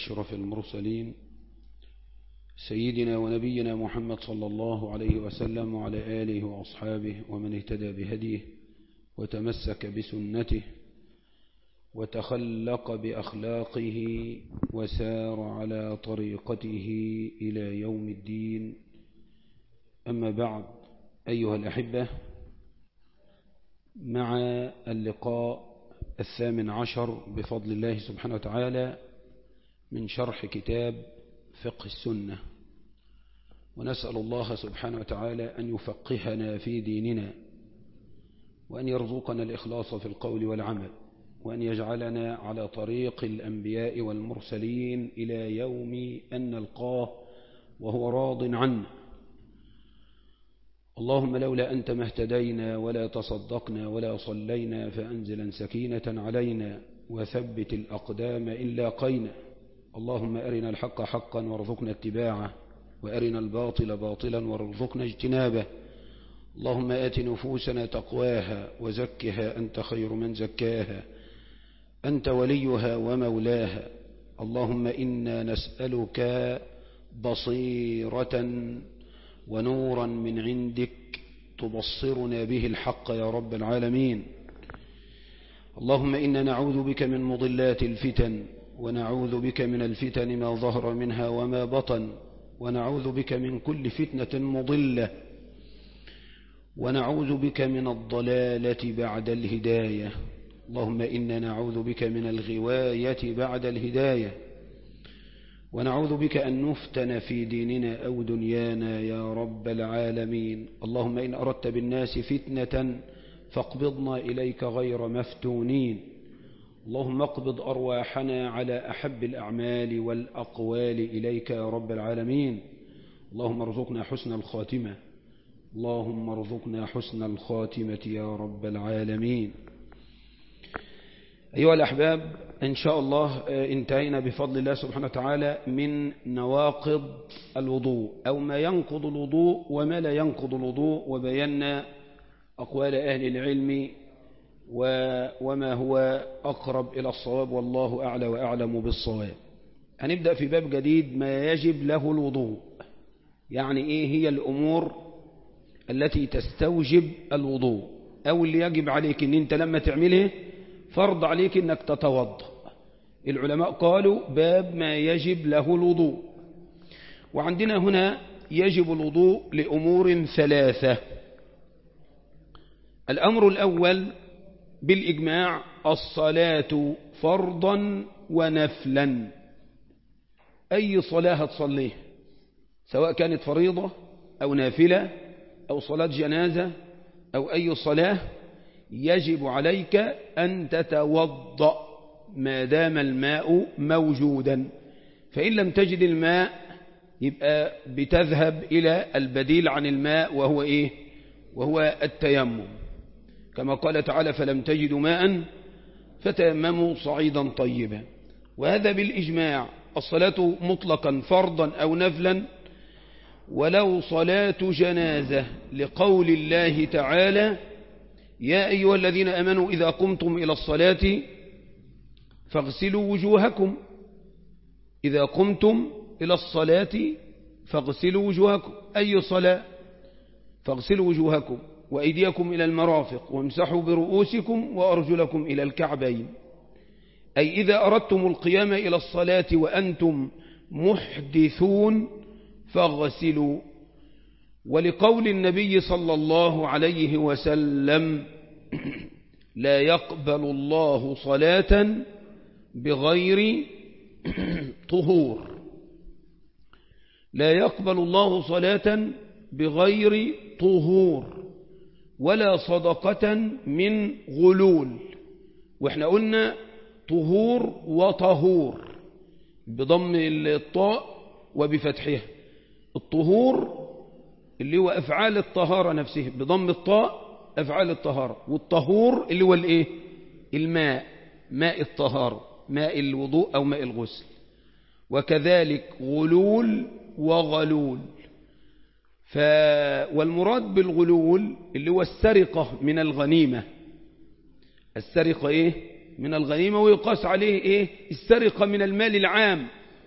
أشرف المرسلين سيدنا ونبينا محمد صلى الله عليه وسلم وعلى آله وأصحابه ومن اهتدى بهديه وتمسك بسنته وتخلق بأخلاقه وسار على طريقته إلى يوم الدين أما بعد أيها الأحبة مع اللقاء الثامن عشر بفضل الله سبحانه وتعالى من شرح كتاب فقه السنة ونسأل الله سبحانه وتعالى أن يفقهنا في ديننا وأن يرزقنا الإخلاص في القول والعمل وأن يجعلنا على طريق الأنبياء والمرسلين إلى يوم أن نلقاه وهو راض عنا اللهم لولا أنت ما اهتدينا ولا تصدقنا ولا صلينا فأنزلا سكينة علينا وثبت الأقدام إن لاقينا اللهم أرنا الحق حقا وارزقنا اتباعه وأرنا الباطل باطلا وارزقنا اجتنابه اللهم آت نفوسنا تقواها وزكها أنت خير من زكاها أنت وليها ومولاها اللهم إنا نسألك بصيرة ونورا من عندك تبصرنا به الحق يا رب العالمين اللهم إنا نعوذ بك من مضلات الفتن ونعوذ بك من الفتن ما ظهر منها وما بطن ونعوذ بك من كل فتنة مضلة ونعوذ بك من الضلالة بعد الهداية اللهم إنا نعوذ بك من الغواية بعد الهداية ونعوذ بك أن نفتن في ديننا أو دنيانا يا رب العالمين اللهم إن أردت بالناس فتنة فاقبضنا إليك غير مفتونين اللهم اقبض أرواحنا على أحب الأعمال والأقوال إليك يا رب العالمين اللهم ارزقنا حسن الخاتمة اللهم ارزقنا حسن الخاتمة يا رب العالمين أيها الأحباب إن شاء الله انتهينا بفضل الله سبحانه وتعالى من نواقض الوضوء أو ما ينقض الوضوء وما لا ينقض الوضوء وبينا أقوال أهل العلم وما هو أقرب إلى الصواب والله أعلى وأعلم بالصواب هنبدأ في باب جديد ما يجب له الوضوء يعني إيه هي الأمور التي تستوجب الوضوء أو اللي يجب عليك أن أنت لما تعمله فرض عليك أنك تتوضا العلماء قالوا باب ما يجب له الوضوء وعندنا هنا يجب الوضوء لأمور ثلاثة الأمر الأول بالإجماع الصلاة فرضا ونفلا أي صلاة هتصليه سواء كانت فريضة أو نافلة أو صلاة جنازة أو أي صلاة يجب عليك أن تتوضأ ما دام الماء موجودا فإن لم تجد الماء يبقى بتذهب إلى البديل عن الماء وهو إيه وهو التيمم كما قال تعالى فلم تجدوا ماء فتيمموا صعيدا طيبا وهذا بالإجماع الصلاة مطلقا فرضا أو نفلا ولو صلاة جنازة لقول الله تعالى يا أيها الذين أمنوا إذا قمتم إلى الصلاة فاغسلوا وجوهكم إذا قمتم إلى الصلاة فاغسلوا وجوهكم أي صلاة فاغسلوا وجوهكم وأيديكم إلى المرافق وامسحوا برؤوسكم وأرجلكم إلى الكعبين أي إذا أردتم القيام إلى الصلاة وأنتم محدثون فاغسلوا ولقول النبي صلى الله عليه وسلم لا يقبل الله صلاة بغير طهور لا يقبل الله صلاة بغير طهور ولا صدقة من غلول واحنا قلنا طهور وطهور بضم الطاء وبفتحها الطهور اللي هو أفعال الطهارة نفسه بضم الطاء أفعال الطهارة والطهور اللي هو الإيه الماء ماء الطهارة ماء الوضوء أو ماء الغسل وكذلك غلول وغلول ف... والمراد بالغلول اللي هو السرقة من الغنيمة السرقة إيه من الغنيمة ويقاس عليه إيه السرقة من المال العام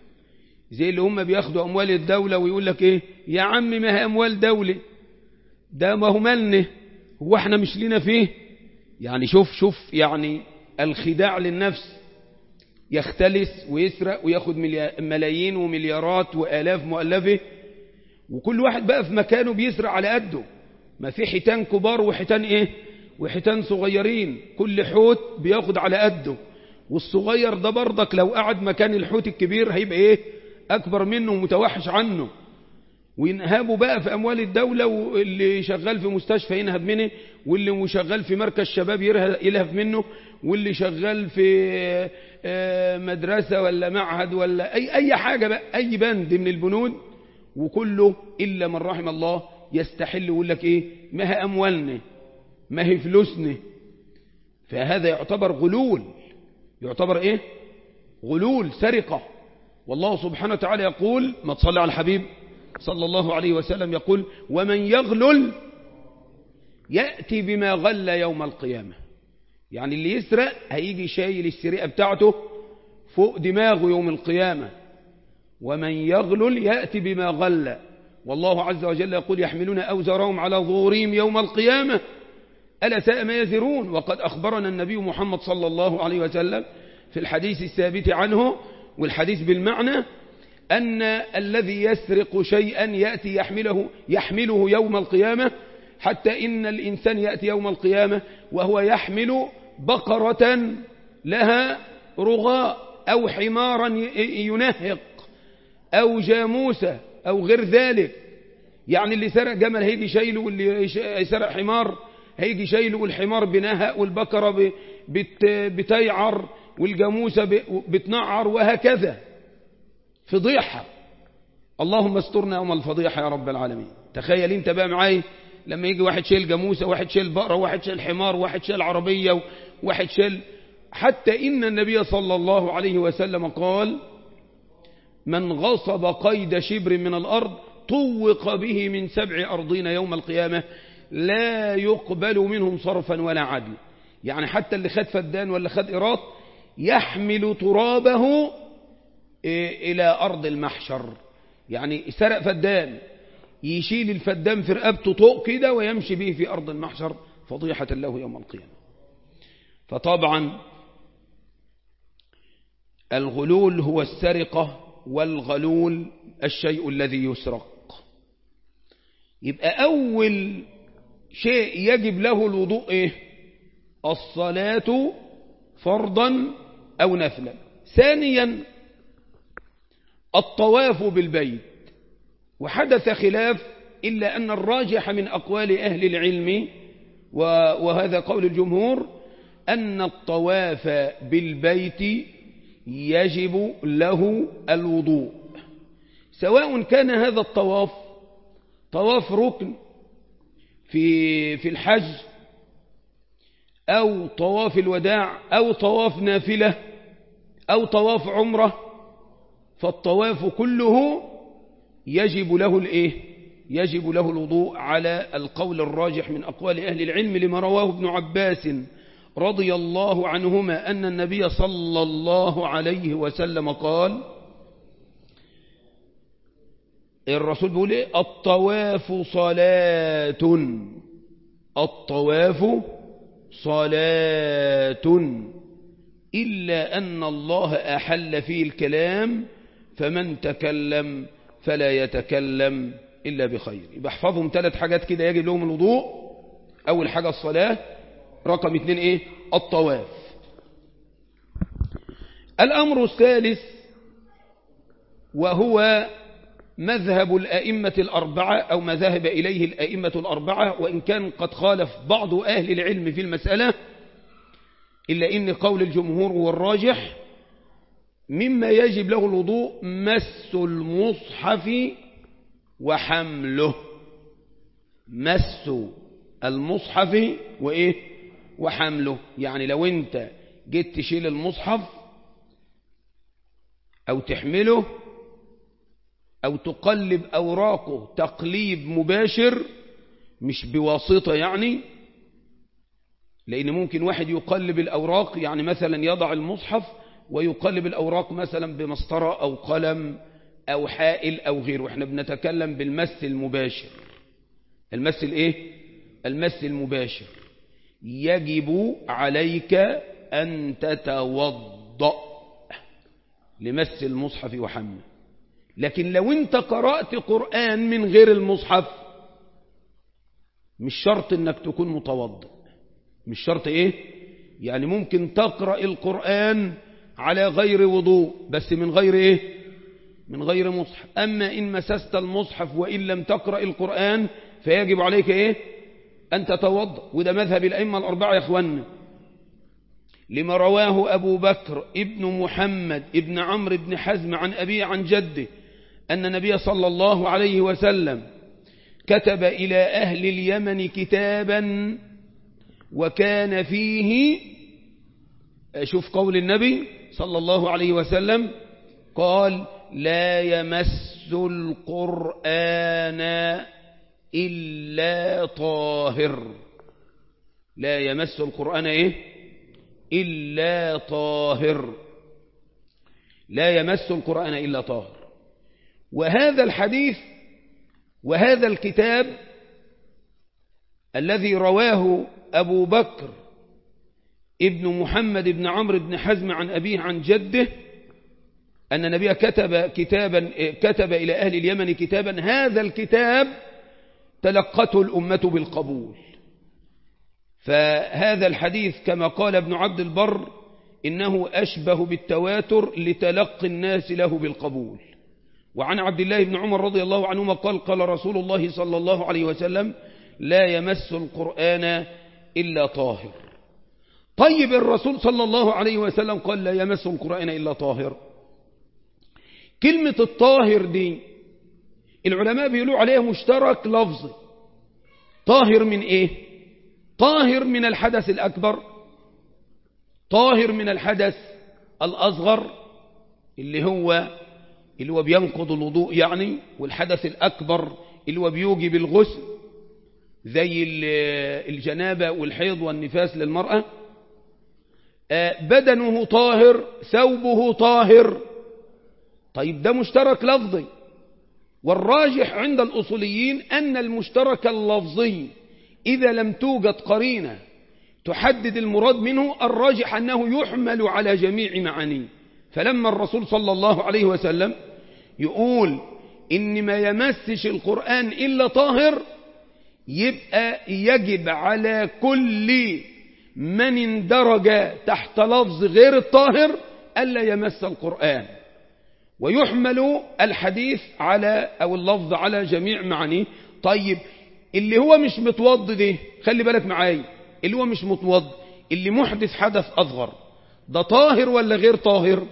زي اللي هم بياخدوا أموال الدولة ويقول لك إيه يا عم ما هي أموال دولة ده ما هو مالنا هو احنا مش لنا فيه يعني شوف شوف يعني الخداع للنفس يختلس ويسرق وياخد ملايين ومليارات وآلاف مؤلفة وكل واحد بقى في مكانه بيسرق على قده ما في حيتان كبار وحيتان ايه وحيتان صغيرين كل حوت بياخد على قده والصغير ده برضك لو قعد مكان الحوت الكبير هيبقى ايه اكبر منه ومتوحش عنه وينهبوا بقى في اموال الدولة واللي شغال في مستشفى ينهب منه واللي شغال في مركز شباب يلهب منه واللي شغال في مدرسة ولا معهد ولا اي اي حاجة بقى اي بند من البنود وكله الا من رحم الله يستحل ويقول لك ايه ما هي اموالنا ما هي فلوسنا فهذا يعتبر غلول يعتبر ايه غلول سرقة والله سبحانه وتعالى يقول ما تصلي على الحبيب صلى الله عليه وسلم يقول ومن يغلل يأتي بما غل يوم القيامة يعني اللي يسرق هيجي شايل السرقة بتاعته فوق دماغه يوم القيامة ومن يغلل يأتي بما غل والله عز وجل يقول يحملون أوزارهم على ظهورهم يوم القيامة ألا ساء ما يزرون وقد أخبرنا النبي محمد صلى الله عليه وسلم في الحديث الثابت عنه والحديث بالمعنى أن الذي يسرق شيئا يأتي يحمله, يحمله يوم القيامة حتى إن الإنسان يأتي يوم القيامة وهو يحمل بقرة لها رغاء أو حمارا ينهق أو جاموسة أو غير ذلك يعني اللي سرق جمل هيجي شايله واللي سرق حمار هيجي شايله والحمار بنهق والبقرة بتيعر والجاموسة بتنعر وهكذا فضيحة اللهم استرنا يوم الفضيحة يا رب العالمين تخيل انت بقى معاي لما يجي واحد شايل جاموسة واحد شايل بقرة واحد شايل حمار واحد شايل عربية واحد شايل حتى إن النبي صلى الله عليه وسلم قال من غصب قيد شبر من الأرض طوق به من سبع أرضين يوم القيامة لا يقبل منهم صرفا ولا عدل يعني حتى اللي خد فدان ولا خد إراط يحمل ترابه إلى أرض المحشر يعني سرق فدان يشيل الفدان في رقبته طوق كده ويمشي به في أرض المحشر فضيحة له يوم القيامة فطبعا الغلول هو السرقة والغلول الشيء الذي يسرق يبقى أول شيء يجب له الوضوء إيه؟ الصلاة فرضا أو نفلا ثانيا الطواف بالبيت وحدث خلاف إلا أن الراجح من أقوال أهل العلم وهذا قول الجمهور أن الطواف بالبيت يجب له الوضوء سواء كان هذا الطواف طواف ركن في في الحج أو طواف الوداع أو طواف نافلة أو طواف عمرة فالطواف كله يجب له الايه يجب له الوضوء على القول الراجح من أقوال أهل العلم لما رواه ابن عباس رضي الله عنهما أن النبي صلى الله عليه وسلم قال الرسول بيقول ايه الطواف صلاة الطواف صلاة إلا أن الله أحل فيه الكلام فمن تكلم فلا يتكلم إلا بخير يبقى احفظهم ثلاث حاجات كده يجب لهم الوضوء أول حاجة الصلاة رقم اثنين ايه الطواف الأمر الثالث وهو مذهب الأئمة الأربعة أو ما ذهب إليه الأئمة الأربعة وإن كان قد خالف بعض أهل العلم في المسألة إلا إن قول الجمهور والراجح مما يجب له الوضوء مس المصحف وحمله مس المصحف وإيه وحمله يعني لو انت جيت تشيل المصحف أو تحمله أو تقلب أوراقه تقليب مباشر مش بواسطة يعني لأن ممكن واحد يقلب الأوراق يعني مثلا يضع المصحف ويقلب الأوراق مثلا بمسطرة أو قلم أو حائل أو غيره احنا بنتكلم بالمس المباشر المس الايه المس المباشر يجب عليك أن تتوضأ لمس المصحف وحمله لكن لو انت قرأت قرآن من غير المصحف مش شرط انك تكون متوضئ مش شرط ايه يعني ممكن تقرأ القرآن على غير وضوء بس من غير ايه من غير مصحف اما ان مسست المصحف وان لم تقرأ القرآن فيجب عليك ايه ان تتوضأ وده مذهب الائمة الاربعة يا اخوانا لما رواه أبو بكر ابن محمد ابن عمرو بن حزم عن أبيه عن جده أن النبي صلى الله عليه وسلم كتب إلى أهل اليمن كتابا وكان فيه شوف قول النبي صلى الله عليه وسلم قال لا يمس القرآن إلا طاهر لا يمس القرآن إيه إلا طاهر لا يمس القرآن إلا طاهر وهذا الحديث وهذا الكتاب الذي رواه أبو بكر ابن محمد بن عمرو بن حزم عن أبيه عن جده أن النبي كتب كتابا كتب إلى أهل اليمن كتابا هذا الكتاب تلقته الأمة بالقبول فهذا الحديث كما قال ابن عبد البر إنه أشبه بالتواتر لتلقي الناس له بالقبول وعن عبد الله بن عمر رضي الله عنهما قال قال رسول الله صلى الله عليه وسلم لا يمس القرآن إلا طاهر طيب الرسول صلى الله عليه وسلم قال لا يمس القرآن إلا طاهر كلمة الطاهر دي العلماء بيقولوا عليها مشترك لفظي طاهر من ايه طاهر من الحدث الأكبر طاهر من الحدث الأصغر اللي هو اللي هو بينقض الوضوء يعني والحدث الأكبر اللي هو بيوجب الغسل زي الجنابة والحيض والنفاس للمرأة بدنه طاهر ثوبه طاهر طيب ده مشترك لفظي والراجح عند الأصوليين أن المشترك اللفظي إذا لم توجد قرينة تحدد المراد منه الراجح أنه يحمل على جميع معانيه فلما الرسول صلى الله عليه وسلم يقول إن ما يمسش القرآن إلا طاهر يبقى يجب على كل من اندرج تحت لفظ غير الطاهر ألا يمس القرآن ويحمل الحديث على أو اللفظ على جميع معانيه طيب اللي هو مش متوضي ده خلي بالك معايا اللي هو مش متوضي اللي محدث حدث أصغر ده طاهر ولا غير طاهر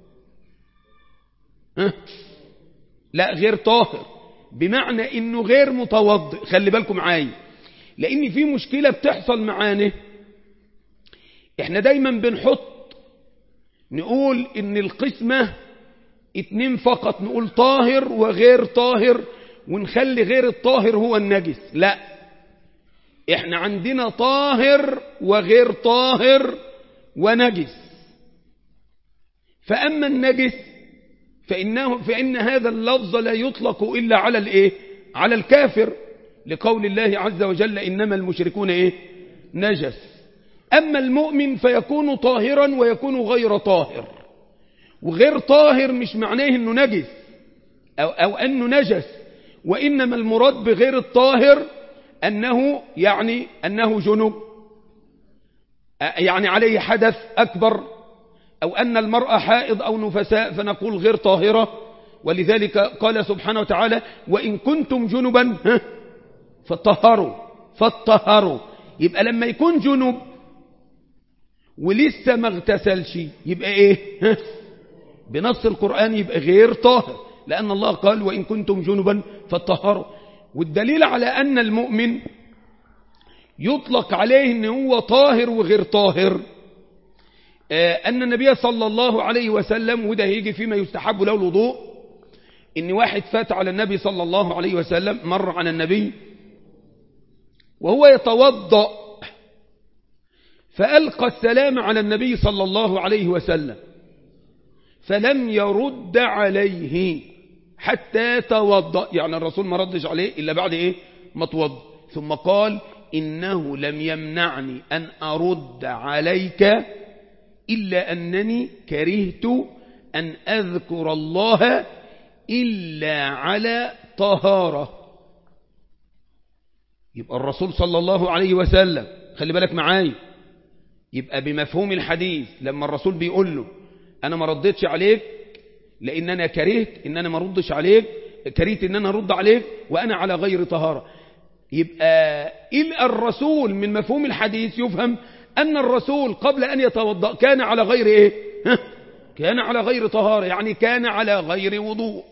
أه؟ لا غير طاهر بمعنى انه غير متوضئ خلي بالكم معايا لان في مشكلة بتحصل معانا احنا دايما بنحط نقول ان القسمة اتنين فقط نقول طاهر وغير طاهر ونخلي غير الطاهر هو النجس لا احنا عندنا طاهر وغير طاهر ونجس فأما النجس فإنه فإن هذا اللفظ لا يطلق إلا على الإيه؟ على الكافر لقول الله عز وجل إنما المشركون إيه؟ نجس أما المؤمن فيكون طاهرا ويكون غير طاهر وغير طاهر مش معناه أنه نجس أو, أو أنه نجس وإنما المراد بغير الطاهر أنه يعني أنه جنوب يعني عليه حدث أكبر أو أن المرأة حائض أو نفساء فنقول غير طاهرة ولذلك قال سبحانه وتعالى وإن كنتم جنبا فطهروا فطهروا يبقى لما يكون جنب ولسه ما اغتسلش يبقى ايه بنص القرآن يبقى غير طاهر لأن الله قال وإن كنتم جنبا فطهروا والدليل على أن المؤمن يطلق عليه أنه هو طاهر وغير طاهر أن النبي صلى الله عليه وسلم وده هيجي فيما يستحب له الوضوء إن واحد فات على النبي صلى الله عليه وسلم مر على النبي وهو يتوضأ فألقى السلام على النبي صلى الله عليه وسلم فلم يرد عليه حتى توضأ يعني الرسول ما ردش عليه إلا بعد إيه ما توضأ ثم قال إنه لم يمنعني أن أرد عليك إلا أنني كرهت أن أذكر الله إلا على طهارة يبقى الرسول صلى الله عليه وسلم خلي بالك معاي يبقى بمفهوم الحديث لما الرسول بيقول له أنا ما ردتش عليك لأن أنا كرهت إن أنا ما ردش عليك كرهت إن أنا أرد عليك وأنا على غير طهارة يبقى إلى الرسول من مفهوم الحديث يفهم أن الرسول قبل أن يتوضأ كان على غير إيه كان على غير طهارة يعني كان على غير وضوء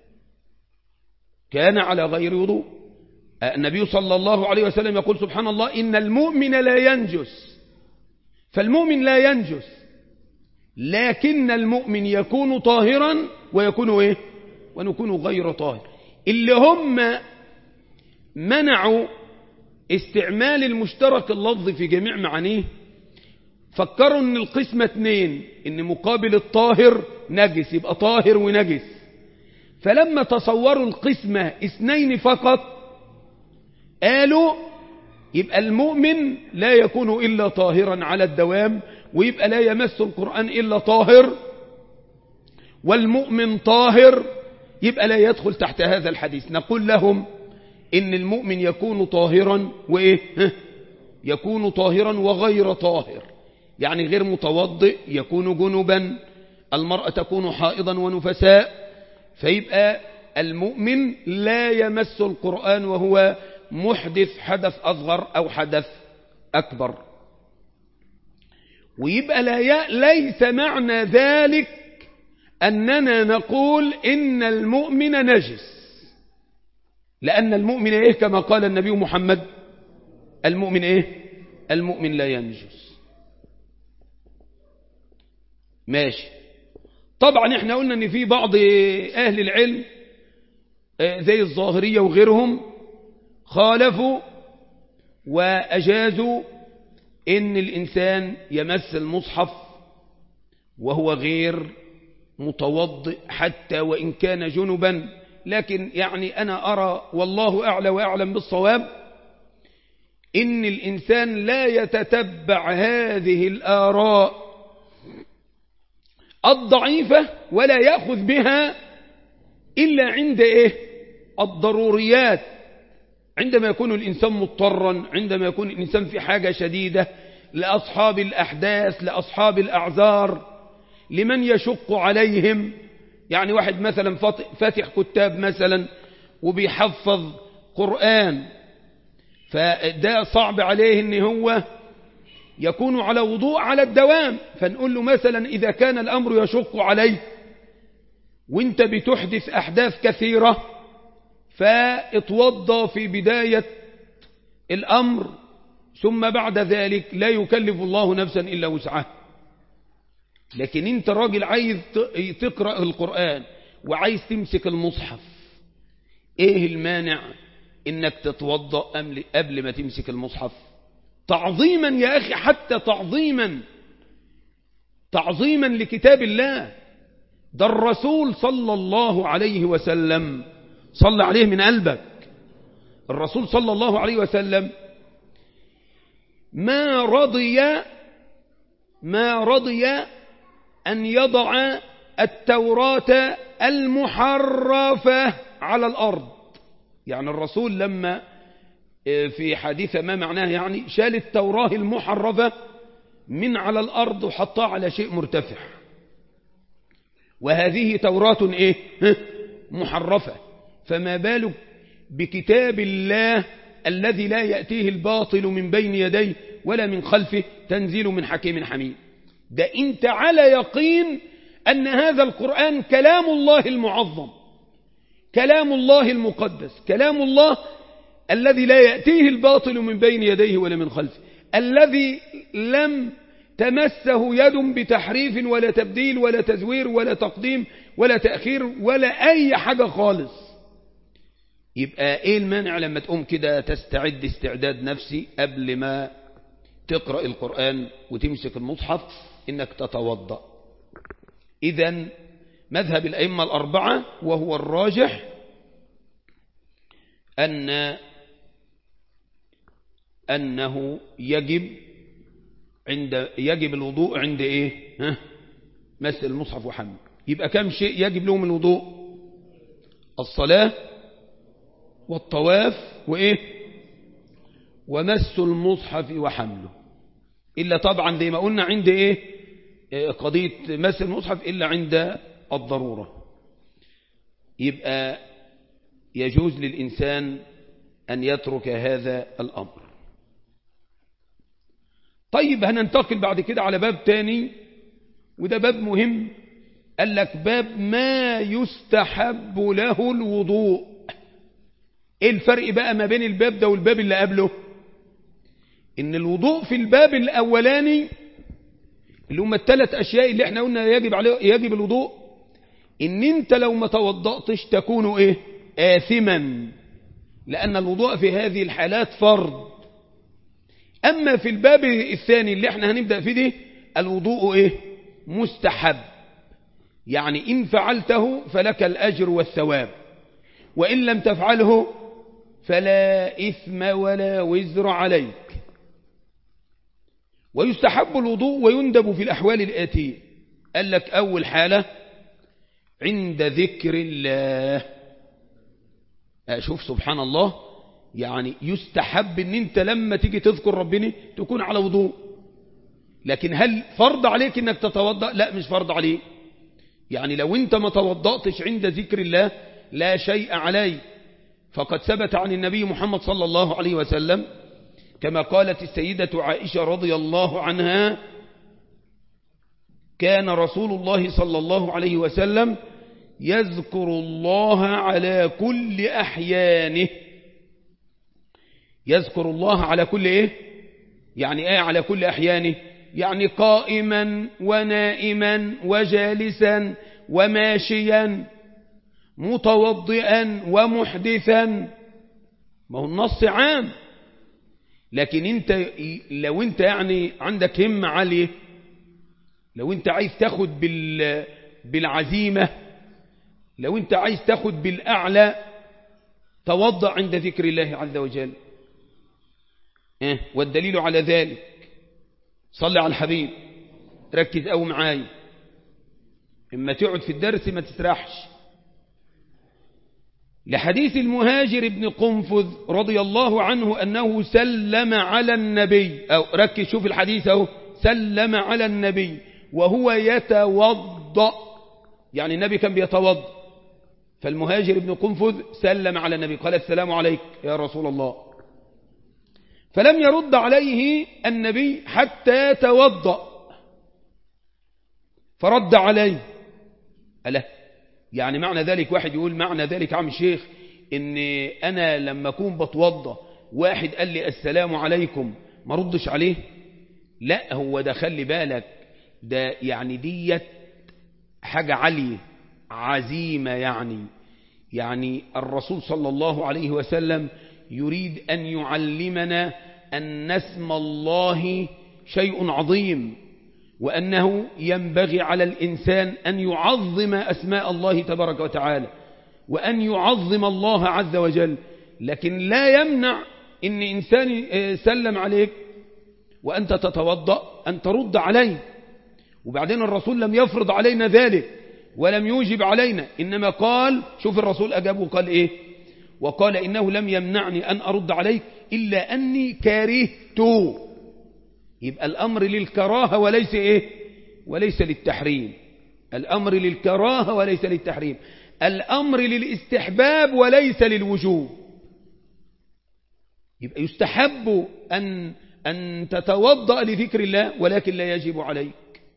كان على غير وضوء النبي صلى الله عليه وسلم يقول سبحان الله إن المؤمن لا ينجس فالمؤمن لا ينجس لكن المؤمن يكون طاهرا ويكون إيه ونكون غير طاهر اللي هم منعوا استعمال المشترك اللفظي في جميع معانيه فكروا ان القسمة اتنين ان مقابل الطاهر نجس يبقى طاهر ونجس فلما تصوروا القسمة اثنين فقط قالوا يبقى المؤمن لا يكون إلا طاهرا على الدوام ويبقى لا يمس القرآن إلا طاهر والمؤمن طاهر يبقى لا يدخل تحت هذا الحديث نقول لهم إن المؤمن يكون طاهرا وإيه يكون طاهرا وغير طاهر يعني غير متوضئ يكون جنبا المرأة تكون حائضا ونفساء فيبقى المؤمن لا يمس القرآن وهو محدث حدث أصغر أو حدث أكبر ويبقى لا ليس معنى ذلك أننا نقول إن المؤمن نجس لأن المؤمن إيه كما قال النبي محمد المؤمن إيه المؤمن لا ينجس ماشي طبعا احنا قلنا ان في بعض اهل العلم زي الظاهرية وغيرهم خالفوا واجازوا ان الانسان يمس المصحف وهو غير متوضئ حتى وان كان جنبا لكن يعني انا ارى والله اعلى واعلم بالصواب ان الانسان لا يتتبع هذه الاراء الضعيفة ولا يأخذ بها إلا عند إيه الضروريات عندما يكون الإنسان مضطرا عندما يكون الإنسان في حاجة شديدة لأصحاب الأحداث لأصحاب الأعذار لمن يشق عليهم يعني واحد مثلا فاتح كتاب مثلا وبيحفظ قرآن فده صعب عليه ان هو يكون على وضوء على الدوام فنقول له مثلا إذا كان الأمر يشق عليك وانت بتحدث أحداث كثيرة فاتوضى في بداية الأمر ثم بعد ذلك لا يكلف الله نفسا إلا وسعها لكن انت راجل عايز تقرأ القرآن وعايز تمسك المصحف ايه المانع انك تتوضأ قبل ما تمسك المصحف تعظيما يا أخي حتى تعظيما تعظيما لكتاب الله ده الرسول صلى الله عليه وسلم صلى عليه من قلبك الرسول صلى الله عليه وسلم ما رضي ما رضي أن يضع التوراة المحرفة على الأرض يعني الرسول لما في حديث ما معناه يعني شال التوراة المحرفة من على الأرض وحطها على شيء مرتفع وهذه توراة إيه محرفة فما بالك بكتاب الله الذي لا يأتيه الباطل من بين يديه ولا من خلفه تنزيل من حكيم حميد ده انت على يقين أن هذا القرآن كلام الله المعظم كلام الله المقدس كلام الله الذي لا يأتيه الباطل من بين يديه ولا من خلفه الذي لم تمسه يد بتحريف ولا تبديل ولا تزوير ولا تقديم ولا تأخير ولا أي حاجة خالص يبقى ايه المانع لما تقوم كده تستعد استعداد نفسي قبل ما تقرأ القرآن وتمسك المصحف انك تتوضأ اذا مذهب الأئمة الأربعة وهو الراجح أن أنه يجب عند يجب الوضوء عند إيه ها مس المصحف وحمله يبقى كم شيء يجب لهم الوضوء الصلاة والطواف وإيه ومس المصحف وحمله إلا طبعا زي ما قلنا عند إيه قضية مس المصحف إلا عند الضرورة يبقى يجوز للإنسان أن يترك هذا الأمر طيب هننتقل بعد كده على باب تاني وده باب مهم قال لك باب ما يستحب له الوضوء ايه الفرق بقى ما بين الباب ده والباب اللي قبله ان الوضوء في الباب الاولاني اللي هم الثلاث اشياء اللي احنا قلنا يجب عليه يجب الوضوء ان انت لو ما توضأتش تكون ايه آثما لأن الوضوء في هذه الحالات فرض أما في الباب الثاني اللي احنا هنبدأ فيه ده الوضوء ايه مستحب يعني إن فعلته فلك الأجر والثواب وإن لم تفعله فلا إثم ولا وزر عليك ويستحب الوضوء ويندب في الأحوال الآتية قال لك أول حالة عند ذكر الله شوف سبحان الله يعني يستحب ان انت لما تيجي تذكر ربنا تكون على وضوء لكن هل فرض عليك انك تتوضأ لا مش فرض عليك يعني لو انت ما توضأتش عند ذكر الله لا شيء عليك فقد ثبت عن النبي محمد صلى الله عليه وسلم كما قالت السيدة عائشة رضي الله عنها كان رسول الله صلى الله عليه وسلم يذكر الله على كل أحيانه يذكر الله على كل إيه يعني إيه على كل أحيانه يعني قائما ونائما وجالسا وماشيا متوضئا ومحدثا ما هو النص عام لكن انت لو انت يعني عندك همة عالية لو انت عايز تاخد بال بالعزيمة لو انت عايز تاخد بالأعلى توضع عند ذكر الله عز وجل اه والدليل على ذلك صلي على الحبيب ركز أو معاي اما تقعد في الدرس ما تسرحش لحديث المهاجر بن قنفذ رضي الله عنه أنه سلم على النبي أو ركز شوف الحديث أهو سلم على النبي وهو يتوضأ يعني النبي كان بيتوضأ فالمهاجر بن قنفذ سلم على النبي قال السلام عليك يا رسول الله فلم يرد عليه النبي حتى توضأ فرد عليه ألا يعني معنى ذلك واحد يقول معنى ذلك عم الشيخ ان انا لما اكون بتوضى واحد قال لي السلام عليكم ما ردش عليه لا هو ده خلي بالك ده يعني ديت حاجة عالية عزيمة يعني يعني الرسول صلى الله عليه وسلم يريد أن يعلمنا أن اسم الله شيء عظيم وأنه ينبغي على الإنسان أن يعظم أسماء الله تبارك وتعالى وأن يعظم الله عز وجل لكن لا يمنع أن إنسان سلم عليك وأنت تتوضأ أن ترد عليه وبعدين الرسول لم يفرض علينا ذلك ولم يوجب علينا إنما قال شوف الرسول أجاب وقال إيه وقال إنه لم يمنعني أن أرد عليك إلا أني كرهت يبقى الأمر للكراهة وليس إيه وليس للتحريم الأمر للكراهة وليس للتحريم الأمر للاستحباب وليس للوجوب يبقى يستحب أن, أن تتوضأ لذكر الله ولكن لا يجب عليك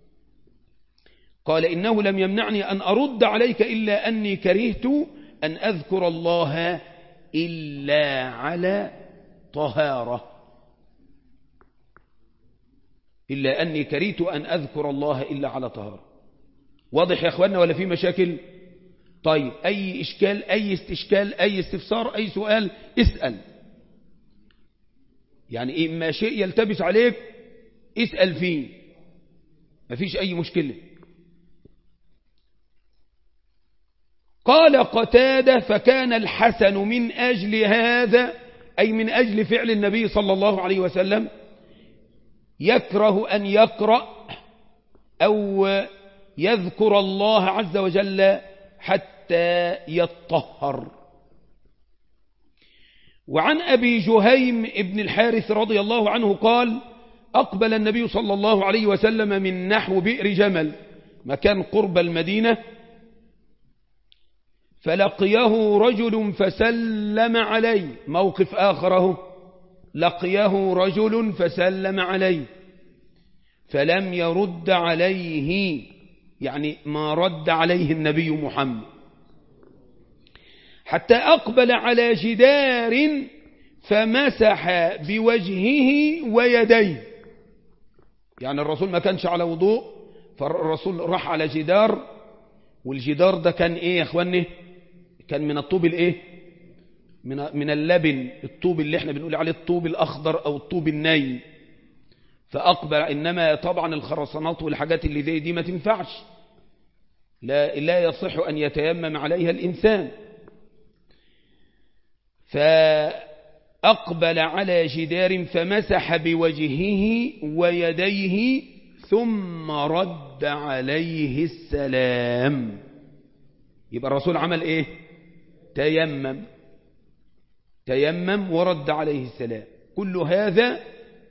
قال إنه لم يمنعني أن أرد عليك إلا أني كرهت أن أذكر الله إلا على طهارة إلا أني كرهت أن أذكر الله إلا على طهارة واضح يا أخوانا ولا في مشاكل طيب أي إشكال أي استشكال أي استفسار أي سؤال اسأل يعني إما شيء يلتبس عليك اسأل فيه مفيش أي مشكلة قال قتادة فكان الحسن من أجل هذا أي من أجل فعل النبي صلى الله عليه وسلم يكره أن يقرأ أو يذكر الله عز وجل حتى يطهر وعن أبي جهيم ابن الحارث رضي الله عنه قال أقبل النبي صلى الله عليه وسلم من نحو بئر جمل مكان قرب المدينة فلقيه رجل فسلم عليه موقف آخره لقيه رجل فسلم عليه فلم يرد عليه يعني ما رد عليه النبي محمد حتى أقبل على جدار فمسح بوجهه ويديه يعني الرسول ما كانش على وضوء فالرسول راح على جدار والجدار ده كان ايه يا اخواني كان من الطوب الايه من من اللبن الطوب اللي احنا بنقول عليه الطوب الاخضر او الطوب الني فاقبل انما طبعا الخرسانات والحاجات اللي زي دي ما تنفعش لا لا يصح ان يتيمم عليها الانسان فأقبل على جدار فمسح بوجهه ويديه ثم رد عليه السلام يبقى الرسول عمل ايه تيمم تيمم ورد عليه السلام كل هذا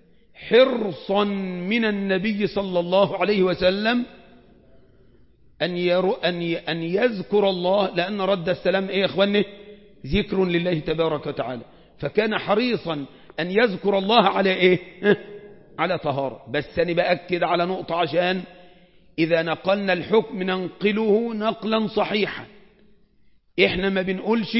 حرصا من النبي صلى الله عليه وسلم أن, يرو أن, أن يذكر الله لأن رد السلام إيه يا إخواني ذكر لله تبارك وتعالى فكان حريصا أن يذكر الله على إيه على طهارة بس أنا بأكد على نقطة عشان إذا نقلنا الحكم ننقله نقلا صحيحا إحنا ما بنقولش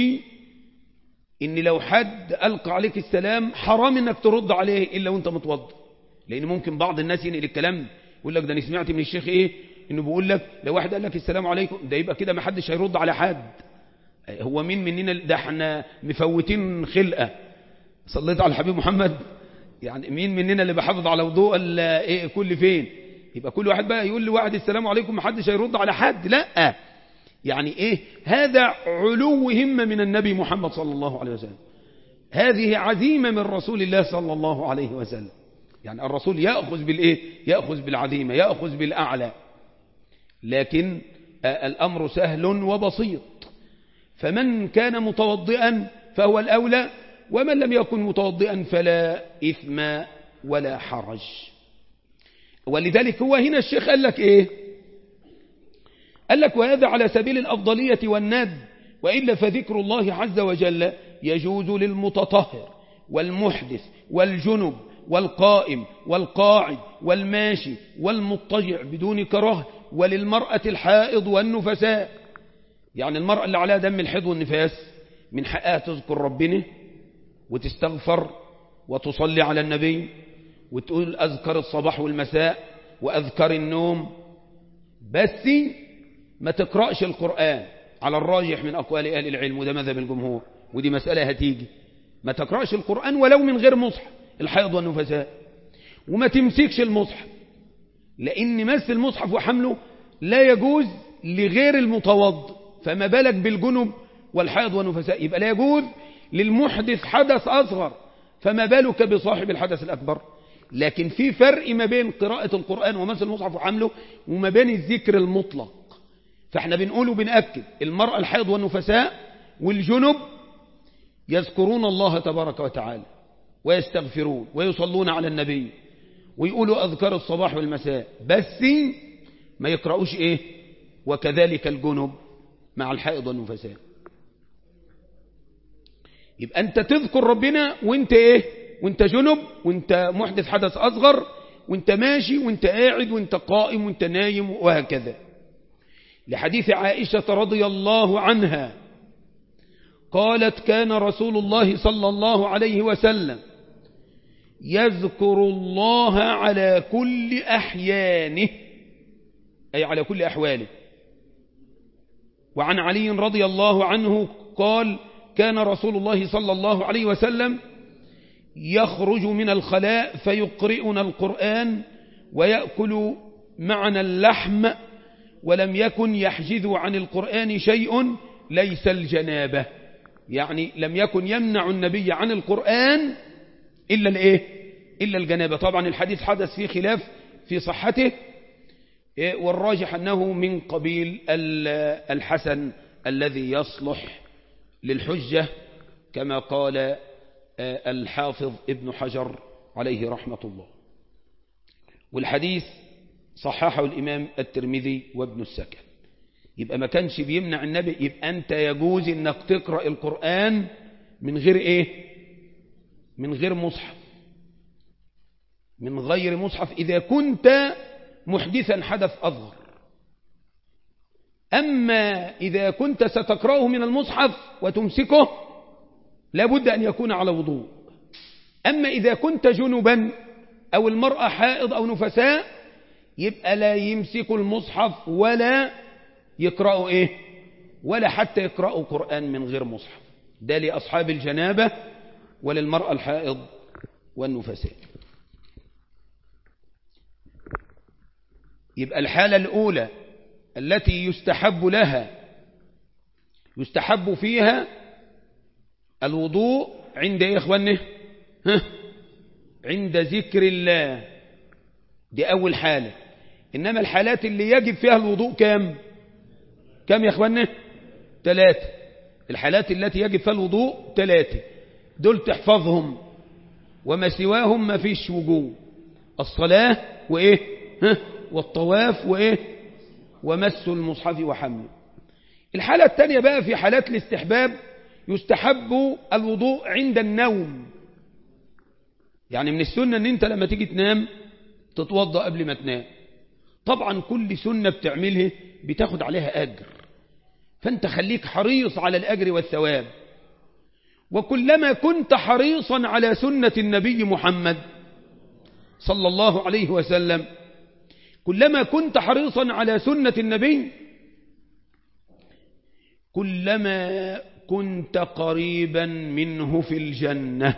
إن لو حد ألقى عليك السلام حرام إنك ترد عليه إلا وانت متوضى لأن ممكن بعض الناس ينقل الكلام يقول لك ده أنا سمعت من الشيخ إيه إنه بيقول لك لو واحد قال لك السلام عليكم ده يبقى كده ما حدش هيرد على حد هو مين مننا ده احنا مفوتين خلقة صليت على الحبيب محمد يعني مين مننا اللي بحافظ على وضوء ايه كل فين يبقى كل واحد بقى يقول لواحد السلام عليكم ما حدش هيرد على حد لا يعني ايه هذا علو همة من النبي محمد صلى الله عليه وسلم هذه عزيمة من رسول الله صلى الله عليه وسلم يعني الرسول يأخذ بالإيه يأخذ بالعزيمة يأخذ بالأعلى لكن الأمر سهل وبسيط فمن كان متوضئا فهو الأولى ومن لم يكن متوضئا فلا إثم ولا حرج ولذلك هو هنا الشيخ قال لك إيه قال لك وهذا على سبيل الأفضلية والند وإلا فذكر الله عز وجل يجوز للمتطهر والمحدث والجنب والقائم والقاعد والماشي والمضطجع بدون كراهه وللمرأة الحائض والنفساء يعني المرأة اللي عليها دم الحيض والنفاس من حقها تذكر ربنا وتستغفر وتصلي على النبي وتقول أذكر الصباح والمساء وأذكر النوم بس ما تقرأش القرآن على الراجح من أقوال أهل العلم وده مذهب الجمهور ودي مسألة هتيجي ما تقرأش القرآن ولو من غير مصحف الحيض والنفساء وما تمسكش المصحف لأن مس المصحف وحمله لا يجوز لغير المتوضئ فما بالك بالجنب والحيض والنفساء يبقى لا يجوز للمحدث حدث أصغر فما بالك بصاحب الحدث الأكبر لكن في فرق ما بين قراءة القرآن ومس المصحف وحمله وما بين الذكر المطلق فاحنا بنقول وبنأكد المرأة الحيض والنفساء والجنب يذكرون الله تبارك وتعالى ويستغفرون ويصلون على النبي ويقولوا أذكار الصباح والمساء بس ما يقرأوش إيه وكذلك الجنب مع الحائض والنفساء يبقى أنت تذكر ربنا وانت إيه وانت جنب وانت محدث حدث أصغر وانت ماشي وانت قاعد وانت قائم وانت نايم وهكذا لحديث عائشة رضي الله عنها قالت كان رسول الله صلى الله عليه وسلم يذكر الله على كل أحيانه أي على كل أحواله وعن علي رضي الله عنه قال كان رسول الله صلى الله عليه وسلم يخرج من الخلاء فيقرئنا القرآن ويأكل معنا اللحم ولم يكن يحجز عن القرآن شيء ليس الجنابة يعني لم يكن يمنع النبي عن القرآن إلا الإيه إلا الجنابة طبعا الحديث حدث فيه خلاف في صحته والراجح أنه من قبيل الحسن الذي يصلح للحجة كما قال الحافظ ابن حجر عليه رحمة الله والحديث صححه الإمام الترمذي وابن السكن يبقى ما كانش بيمنع النبي يبقى أنت يجوز أنك تقرأ القرآن من غير إيه من غير مصحف من غير مصحف إذا كنت محدثا حدث أصغر أما إذا كنت ستقرأه من المصحف وتمسكه لابد أن يكون على وضوء أما إذا كنت جنبا أو المرأة حائض أو نفساء يبقى لا يمسك المصحف ولا يقرأوا إيه ولا حتى يقرأوا قرآن من غير مصحف ده لأصحاب الجنابة وللمرأة الحائض والنفساء يبقى الحالة الأولى التي يستحب لها يستحب فيها الوضوء عند ايه يا اخواني ها عند ذكر الله دي اول حالة انما الحالات اللي يجب فيها الوضوء كام كام يا اخواني ثلاثة الحالات التي يجب فيها الوضوء ثلاثة دول تحفظهم وما سواهم ما فيش وجوب الصلاة وايه ها والطواف وايه ومس المصحف وحمله الحالة الثانية بقى في حالات الاستحباب يستحب الوضوء عند النوم يعني من السنة ان انت لما تيجي تنام تتوضأ قبل ما تنام طبعا كل سنة بتعملها بتاخد عليها أجر فانت خليك حريص على الأجر والثواب وكلما كنت حريصا على سنة النبي محمد صلى الله عليه وسلم كلما كنت حريصا على سنة النبي كلما كنت قريبا منه في الجنة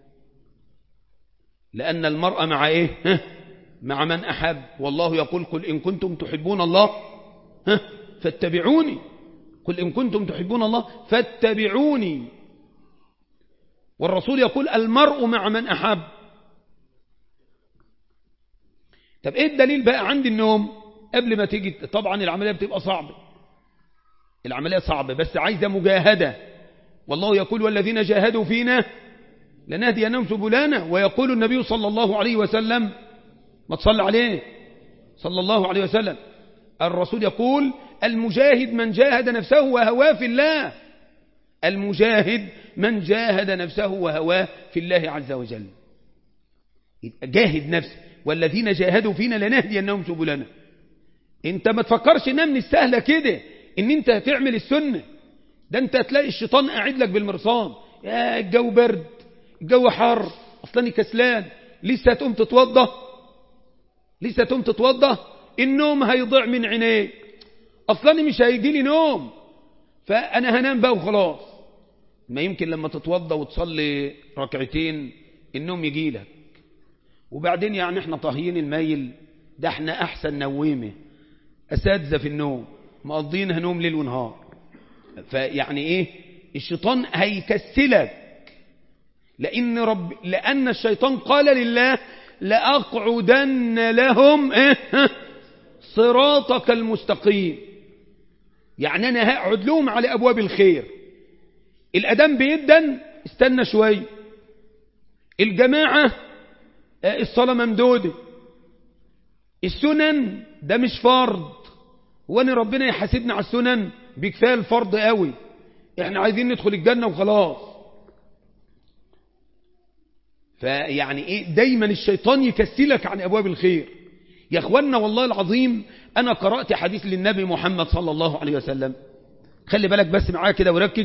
لأن المرأة مع إيه مع من أحب والله يقول قل إن كنتم تحبون الله فاتبعوني قل إن كنتم تحبون الله فاتبعوني والرسول يقول المرء مع من أحب طب ايه الدليل بقى عند النوم قبل ما تيجي طبعا العملية بتبقى صعبة العملية صعبة بس عايزة مجاهدة والله يقول والذين جاهدوا فينا لنهدينهم سبلانا ويقول النبي صلى الله عليه وسلم ما تصلى عليه صلى الله عليه وسلم الرسول يقول المجاهد من جاهد نفسه وهواه في الله المجاهد من جاهد نفسه وهواه في الله عز وجل جاهد نفسه والذين جاهدوا فينا لنهدينهم سبلنا انت ما تفكرش انها من السهلة كده ان انت هتعمل السنة ده انت هتلاقي الشيطان قاعد لك بالمرصاد يا الجو برد الجو حر اصلا كسلان لسه هتقوم تتوضى لسه هتقوم تتوضى النوم هيضيع من عينيك اصلا مش هيجي لي نوم فانا هنام بقى وخلاص ما يمكن لما تتوضى وتصلي ركعتين النوم يجي لك وبعدين يعني احنا طاهيين الميل ده احنا احسن نويمه اساتذه في النوم مقضينها نوم ليل ونهار فيعني ايه الشيطان هيكسلك لان رب لان الشيطان قال لله لاقعدن لهم ايه صراطك المستقيم يعني انا هقعد لهم على ابواب الخير الادم بيدن استنى شويه الجماعه الصلاة ممدودة السنن ده مش فرض وانا ربنا يحاسبنا على السنن بكفاية الفرض قوي احنا عايزين ندخل الجنة وخلاص فيعني ايه دايما الشيطان يكسلك عن ابواب الخير يا اخوانا والله العظيم انا قرأت حديث للنبي محمد صلى الله عليه وسلم خلي بالك بس معايا كده وركز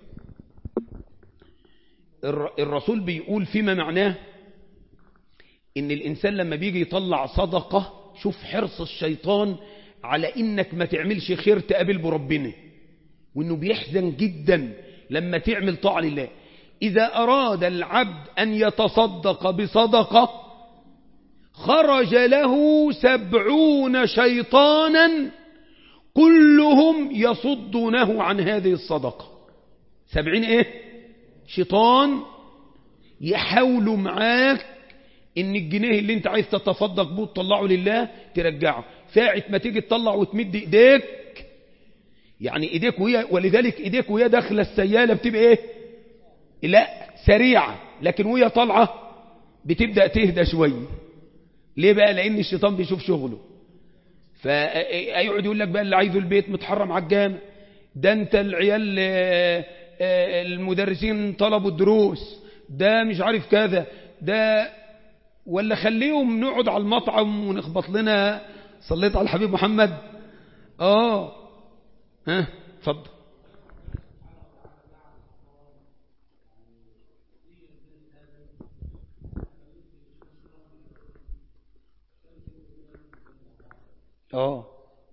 الرسول بيقول فيما معناه ان الانسان لما بيجي يطلع صدقة شوف حرص الشيطان على انك ما تعملش خير تقابل بربنا وانه بيحزن جدا لما تعمل طاعة لله اذا اراد العبد ان يتصدق بصدقة خرج له سبعون شيطانا كلهم يصدونه عن هذه الصدقة سبعين ايه شيطان يحاولوا معاك ان الجنيه اللي انت عايز تتصدق بيه تطلعه لله ترجعه ساعة ما تيجي تطلع وتمد ايديك يعني ايديك وهي ولذلك ايديك وهي داخله السيالة بتبقى ايه لا سريعة لكن وهي طالعة بتبدأ تهدى شوية ليه بقى لان الشيطان بيشوف شغله فيقعد يقول لك بقى اللي عايزه البيت متحرم على الجامع ده انت العيال المدرسين طلبوا الدروس ده مش عارف كذا ده ولا خليهم نقعد على المطعم ونخبط لنا صليت على الحبيب محمد اه ها اتفضل اه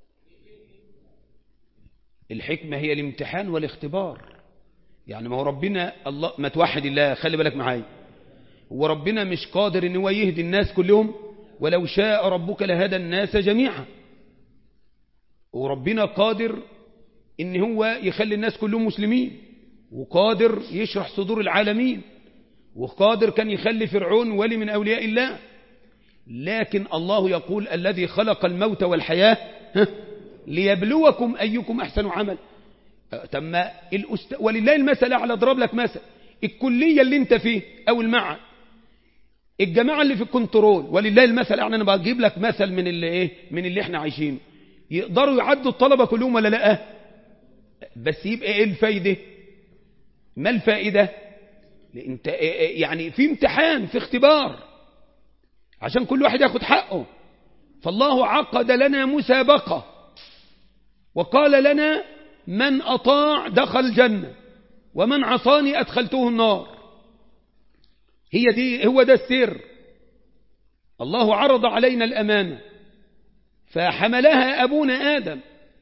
الحكمة هي الامتحان والاختبار يعني ما هو ربنا الله ما توحد الله خلي بالك معايا هو ربنا مش قادر ان هو يهدي الناس كلهم ولو شاء ربك لهدى الناس جميعا وربنا قادر ان هو يخلي الناس كلهم مسلمين وقادر يشرح صدور العالمين وقادر كان يخلي فرعون ولي من أولياء الله لكن الله يقول الذي خلق الموت والحياة ليبلوكم أيكم أحسن عمل تم الأست... ولله المثل أعلى اضرب لك مثل الكلية اللي انت فيه أو المعهد الجماعة اللي في الكنترول ولله المثل أعلى أنا بجيب لك مثل من اللي, إيه؟ من اللي احنا عايشينه يقدروا يعدوا الطلبة كلهم ولا لا بس يبقى ايه الفايدة ما الفائدة انت يعني في امتحان في اختبار عشان كل واحد ياخد حقه فالله عقد لنا مسابقة وقال لنا من أطاع دخل الجنة ومن عصاني أدخلته النار هي دي هو ده السر الله عرض علينا الأمانة فحملها أبونا آدم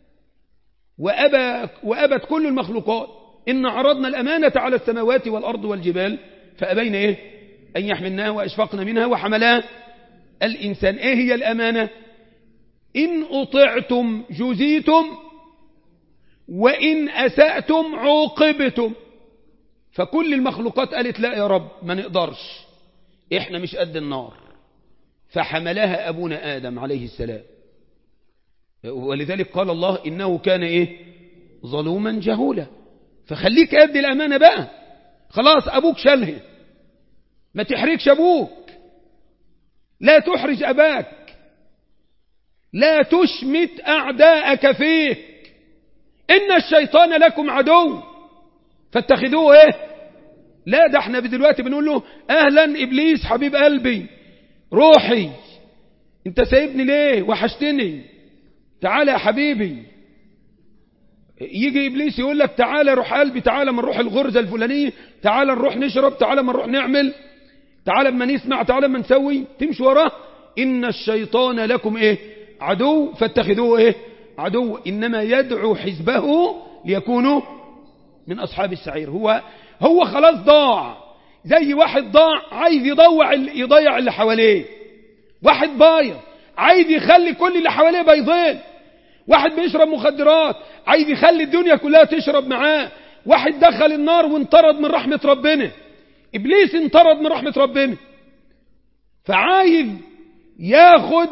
وأبى وأبت كل المخلوقات إن عرضنا الأمانة على السماوات والأرض والجبال فأبين إيه أن يحملناها وأشفقنا منها وحملها الإنسان إيه هي الأمانة إن أطعتم جزيتم وإن أسأتم عوقبتم فكل المخلوقات قالت لا يا رب ما نقدرش إحنا مش قد النار فحملها أبونا آدم عليه السلام ولذلك قال الله إنه كان إيه ظلوما جهولا فخليك قد الأمانة بقى خلاص أبوك شله ما تحرجش أبوك لا تحرج أباك لا تشمت أعداءك فيك إن الشيطان لكم عدو فاتخذوه إيه لا ده احنا دلوقتي بنقول له أهلا إبليس حبيب قلبي روحي انت سايبني ليه وحشتني تعالى يا حبيبي يجي إبليس يقول لك تعالى روح قلبي تعالى من روح الغرزة الفلانية تعالى نروح نشرب تعالى من نروح نعمل تعالى ما نسمع تعالى ما نسوي تمشي وراه إن الشيطان لكم إيه عدو فاتخذوه إيه عدو إنما يدعو حزبه ليكونوا من أصحاب السعير هو هو خلاص ضاع زي واحد ضاع عايز يضوع يضيع اللي حواليه واحد بايظ عايز يخلي كل اللي حواليه بايظين واحد بيشرب مخدرات عايز يخلي الدنيا كلها تشرب معاه واحد دخل النار وانطرد من رحمة ربنا إبليس انطرد من رحمة ربنا فعايز ياخد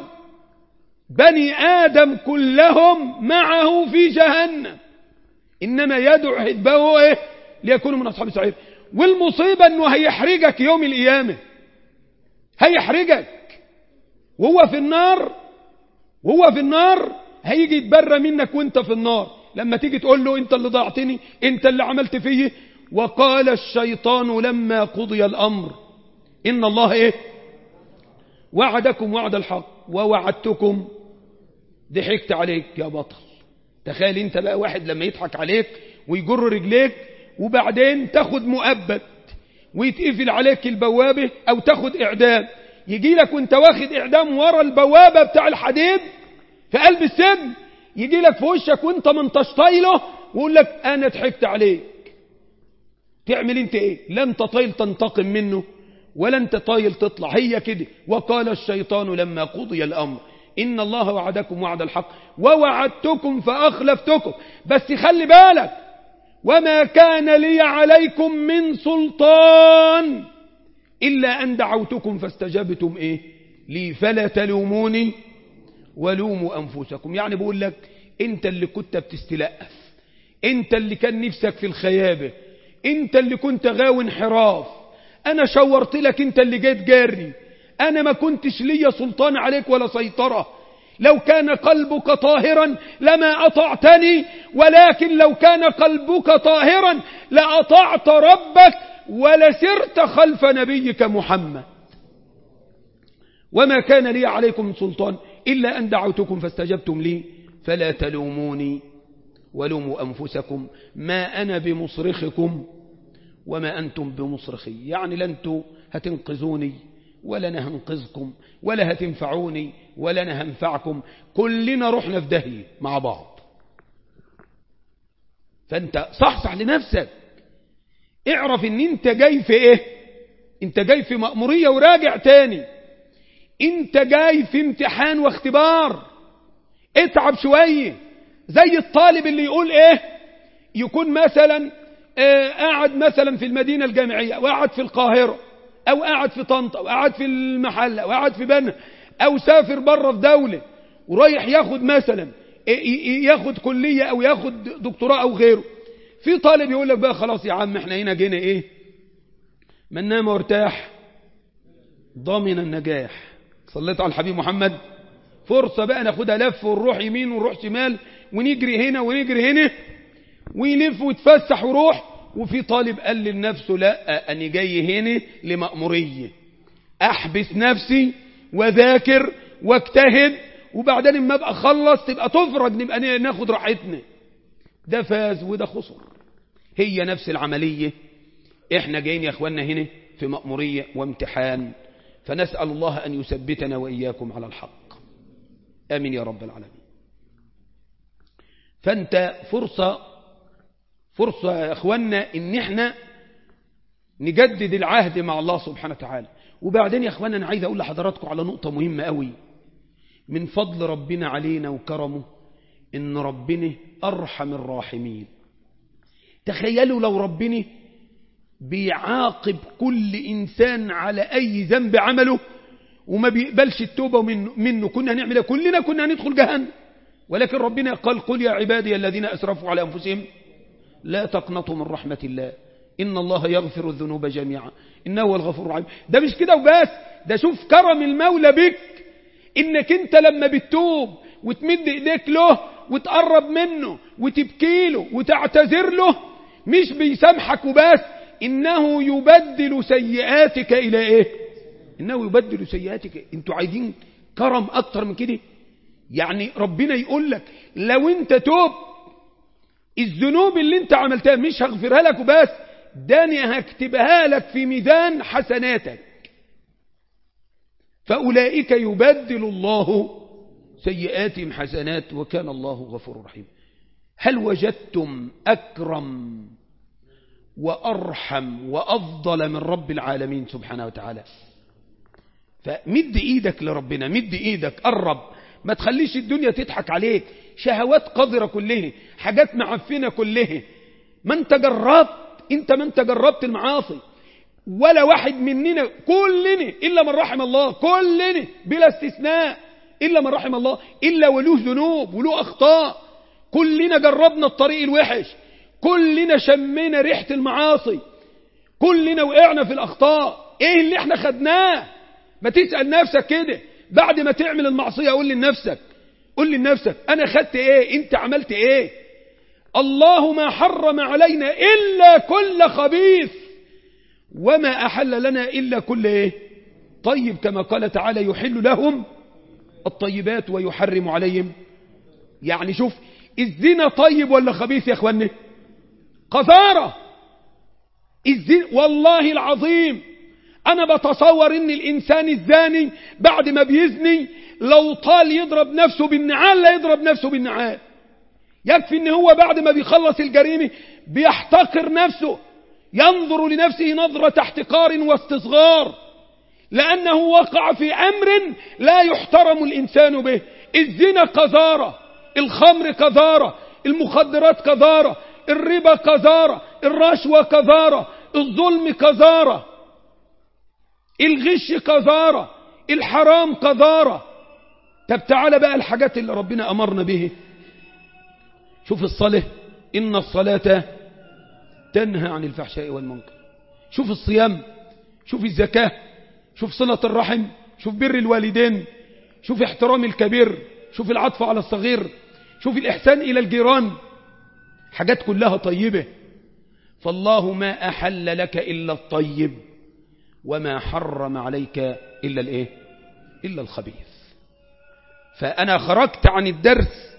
بني آدم كلهم معه في جهنم إنما يدعو حزبه إيه ليكونوا من أصحاب السعير والمصيبة أنه هيحرجك يوم القيامة هيحرجك وهو في النار وهو في النار هيجي يتبرى منك وانت في النار لما تيجي تقول له انت اللي ضاعتني انت اللي عملت فيه وقال الشيطان لما قضي الأمر إن الله إيه وعدكم وعد الحق ووعدتكم ضحكت عليك يا بطل تخيل انت بقى واحد لما يضحك عليك ويجر رجليك وبعدين تاخد مؤبد ويتقفل عليك البوابة او تاخد اعدام يجي لك وانت واخد اعدام ورا البوابة بتاع الحديد في قلب السجن يجي لك في وشك وانت منتش طايله ويقول لك انا ضحكت عليك تعمل انت ايه لا انت طايل تنتقم منه ولا انت طايل تطلع هي كده وقال الشيطان لما قضي الامر إن الله وعدكم وعد الحق ووعدتكم فأخلفتكم بس خلي بالك وما كان لي عليكم من سلطان إلا أن دعوتكم فاستجبتم إيه لي فلا تلوموني ولوموا أنفسكم يعني بقول لك أنت اللي كنت بتستلقف أنت اللي كان نفسك في الخيابة أنت اللي كنت غاوي انحراف أنا شورت لك أنت اللي جيت جاري أنا ما كنتش ليا سلطان عليك ولا سيطرة لو كان قلبك طاهرا لما أطعتني ولكن لو كان قلبك طاهرا لأطعت ربك ولسرت خلف نبيك محمد وما كان لي عليكم من سلطان إلا أن دعوتكم فاستجبتم لي فلا تلوموني ولوموا أنفسكم ما أنا بمصرخكم وما أنتم بمصرخي يعني لا أنتم هتنقذوني ولا أنا هنقذكم ولا هتنفعوني ولا أنا هنفعكم كلنا رحنا في داهية مع بعض فأنت صحصح لنفسك اعرف ان انت جاي في ايه انت جاي في مأمورية وراجع تاني انت جاي في امتحان واختبار اتعب شوية زي الطالب اللي يقول ايه يكون مثلا اه قاعد مثلا في المدينة الجامعية وقاعد في القاهرة او قاعد في طنطا وقاعد في المحلة وقاعد في بنها او سافر بره في دولة ورايح ياخد مثلا ياخد كلية او ياخد دكتوراه او غيره في طالب يقول لك بقى خلاص يا عم احنا هنا جينا ايه من نام وارتاح ضامن النجاح صليت على الحبيب محمد فرصة بقى ناخدها لف ونروح يمين ونروح شمال ونجري هنا ونجري هنا ويلف ويتفسح ويروح وفي طالب قال لنفسه لا أنا جاي هنا لمأمورية أحبس نفسي وذاكر واجتهد وبعدين اما ابقى اخلص تبقى تفرج نبقى ناخد راحتنا ده فاز وده خسر هي نفس العملية احنا جايين يا اخواننا هنا في مأمورية وامتحان فنسأل الله أن يثبتنا وإياكم على الحق آمين يا رب العالمين فأنت فرصة فرصة يا اخواننا ان احنا نجدد العهد مع الله سبحانه وتعالى وبعدين يا اخواننا انا عايز اقول لحضراتكم على نقطة مهمة قوي من فضل ربنا علينا وكرمه ان ربنا ارحم الراحمين تخيلوا لو ربنا بيعاقب كل انسان على اي ذنب عمله وما بيقبلش التوبة منه, منه كنا هنعمل كلنا كنا هندخل جهنم ولكن ربنا قال قل يا عبادي الذين اسرفوا على انفسهم لا تقنطوا من رحمة الله إن الله يغفر الذنوب جميعا إنه هو الغفور الرحيم ده مش كده وبس ده شوف كرم المولى بك إنك أنت لما بتتوب وتمد إيديك له وتقرب منه وتبكي له وتعتذر له مش بيسامحك وبس إنه يبدل سيئاتك إلى إيه إنه يبدل سيئاتك أنتوا عايزين كرم أكتر من كده يعني ربنا يقول لك لو أنت توب الذنوب اللي انت عملتها مش هغفرها لك وبس داني هكتبها لك في ميزان حسناتك فأولئك يبدل الله سيئاتهم حسنات وكان الله غفور رحيم هل وجدتم أكرم وأرحم وأفضل من رب العالمين سبحانه وتعالى فمد إيدك لربنا مد إيدك قرب ما تخليش الدنيا تضحك عليك شهوات قذرة كلها حاجات معفنة كلها ما انت جربت انت ما انت جربت المعاصي ولا واحد مننا كلنا إلا من رحم الله كلنا بلا استثناء إلا من رحم الله إلا وله ذنوب وله أخطاء كلنا جربنا الطريق الوحش كلنا شمينا ريحة المعاصي كلنا وقعنا في الأخطاء ايه اللي احنا خدناه ما تسأل نفسك كده بعد ما تعمل المعصية قول لنفسك قول لنفسك أنا خدت إيه أنت عملت إيه الله ما حرم علينا إلا كل خبيث وما أحل لنا إلا كل إيه طيب كما قال تعالى يحل لهم الطيبات ويحرم عليهم يعني شوف الزنا طيب ولا خبيث يا أخواني قذارة الزنا والله العظيم أنا بتصور إن الإنسان الزاني بعد ما بيزني لو طال يضرب نفسه بالنعال لا يضرب نفسه بالنعال يكفي إن هو بعد ما بيخلص الجريمة بيحتقر نفسه ينظر لنفسه نظرة احتقار واستصغار لأنه وقع في أمر لا يحترم الإنسان به الزنا قذارة الخمر قذارة المخدرات قذارة الربا قذارة الرشوة قذارة الظلم قذارة الغش قذارة الحرام قذارة طب تعالى بقى الحاجات اللي ربنا أمرنا به شوف الصلاة إن الصلاة تنهى عن الفحشاء والمنكر شوف الصيام شوف الزكاة شوف صلة الرحم شوف بر الوالدين شوف احترام الكبير شوف العطف على الصغير شوف الإحسان إلى الجيران حاجات كلها طيبة فالله ما أحل لك إلا الطيب وما حرم عليك إلا الإيه إلا الخبيث فأنا خرجت عن الدرس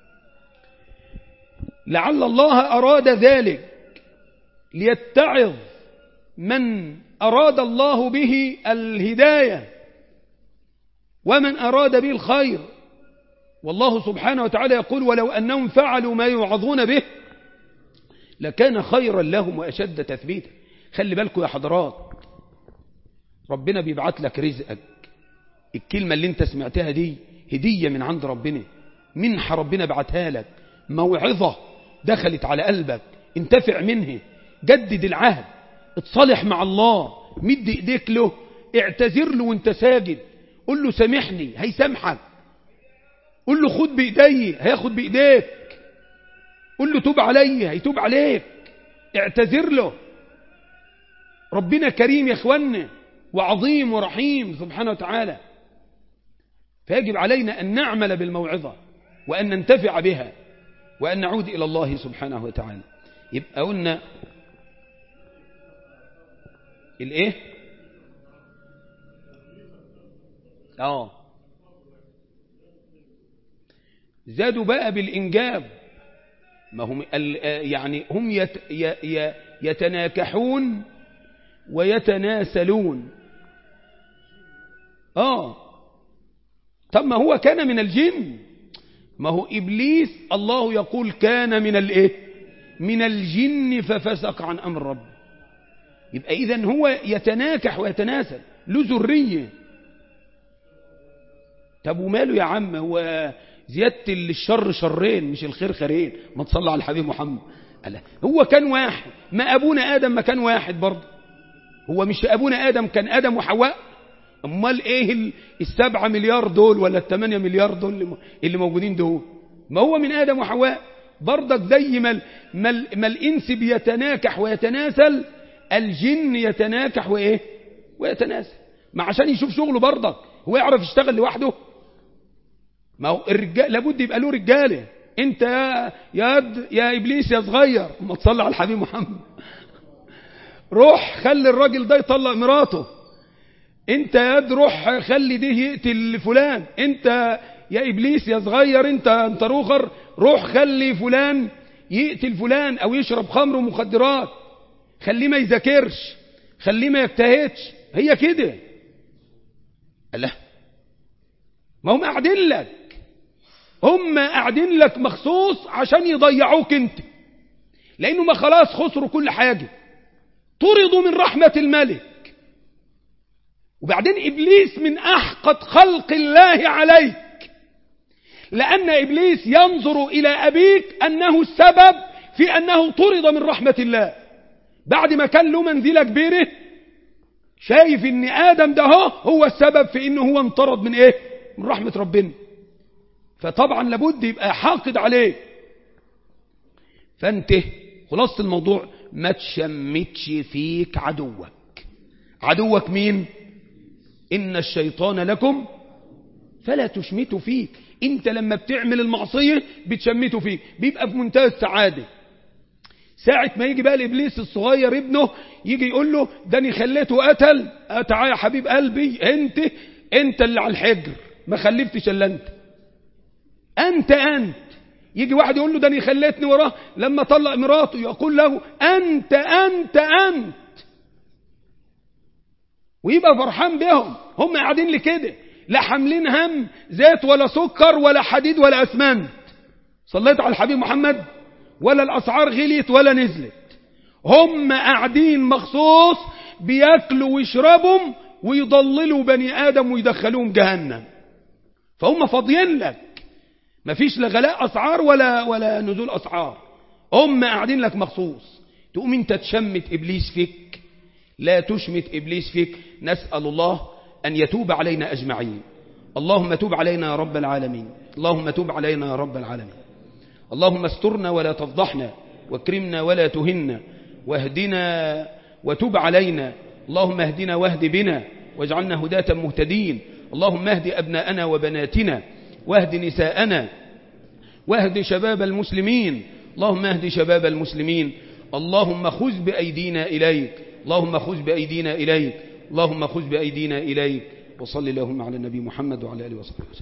لعل الله أراد ذلك ليتعظ من أراد الله به الهداية ومن أراد به الخير والله سبحانه وتعالى يقول ولو أنهم فعلوا ما يوعظون به لكان خيرا لهم وأشد تثبيتا خلي بالكم يا حضرات ربنا بيبعت لك رزقك الكلمة اللي انت سمعتها دي هدية من عند ربنا منحة ربنا بعتها لك موعظة دخلت على قلبك انتفع منه جدد العهد اتصالح مع الله مد ايديك له اعتذر له وانت ساجد قل له سامحني هيسامحك قل له خد بايدي هياخد بايديك قل له توب علي هيتوب عليك اعتذر له ربنا كريم يا اخوانا وعظيم ورحيم سبحانه وتعالى فيجب علينا أن نعمل بالموعظة وأن ننتفع بها وأن نعود إلى الله سبحانه وتعالى يبقى قلنا الايه اه زادوا بقى بالإنجاب ما هم يعني هم يت يتناكحون ويتناسلون آه طب ما هو كان من الجن ما هو إبليس الله يقول كان من الإيه من الجن ففسق عن أمر رب يبقى إذن هو يتناكح ويتناسل له ذرية طب وماله يا عم هو زيادة الشر شرين مش الخير خيرين ما تصلى على الحبيب محمد قال هو كان واحد ما أبونا آدم ما كان واحد برضه هو مش أبونا آدم كان آدم وحواء امال ايه السبعة مليار دول ولا الثمانية مليار دول اللي موجودين دول ما هو من آدم وحواء برضك زي ما, ما, ما الإنس بيتناكح ويتناسل الجن يتناكح وإيه ويتناسل ما عشان يشوف شغله برضك هو يعرف يشتغل لوحده ما هو الرجال لابد يبقى له رجاله انت يا يا, يا ابليس يا صغير ما تصلي على الحبيب محمد روح خلي الراجل ده يطلق مراته انت يا روح خلي ده يقتل فلان انت يا ابليس يا صغير انت انت روخر روح خلي فلان يقتل فلان او يشرب خمر ومخدرات خليه ما يذاكرش خليه ما يجتهدش هي كده الله ما هم قاعدين لك هم قاعدين لك مخصوص عشان يضيعوك انت لانه ما خلاص خسروا كل حاجة طردوا من رحمة الملك وبعدين إبليس من أحقد خلق الله عليك لأن إبليس ينظر إلى أبيك أنه السبب في أنه طرد من رحمة الله بعد ما كان له منزلة كبيرة شايف ان آدم ده هو, هو السبب في انه هو انطرد من ايه من رحمة ربنا فطبعا لابد يبقى حاقد عليه فانت خلاصة الموضوع ما تشمتش فيك عدوك عدوك مين إن الشيطان لكم فلا تشمتوا فيك انت لما بتعمل المعصية بتشمته فيك بيبقى في منتهى السعادة ساعة ما يجي بقى الإبليس الصغير ابنه يجي يقول له ده أنا خليته قتل تعالى يا حبيب قلبي انت انت اللي على الحجر ما خلفتش الا انت انت انت يجي واحد يقول له ده أنا خليتني وراه لما طلق مراته يقول له انت انت انت ويبقى فرحان بهم هم قاعدين لكده لا حاملين هم زيت ولا سكر ولا حديد ولا اسمنت صليت على الحبيب محمد ولا الأسعار غليت ولا نزلت هم قاعدين مخصوص بياكلوا ويشربوا ويضللوا بني آدم ويدخلوهم جهنم فهم فاضيين لك مفيش لا غلاء أسعار ولا, ولا نزول أسعار هم قاعدين لك مخصوص تقوم انت تشمت إبليس فيك لا تشمت إبليس فيك نسأل الله أن يتوب علينا أجمعين اللهم توب علينا يا رب العالمين اللهم توب علينا يا رب العالمين اللهم استرنا ولا تفضحنا واكرمنا ولا تهنا واهدنا وتوب علينا اللهم اهدنا واهد بنا واجعلنا هداة مهتدين اللهم اهد أبناءنا وبناتنا واهد نساءنا واهد شباب المسلمين اللهم اهد شباب المسلمين اللهم خذ بأيدينا إليك اللهم خذ بأيدينا إليك اللهم خذ بأيدينا إليك وصل اللهم على النبي محمد وعلى آله وصحبه وسلم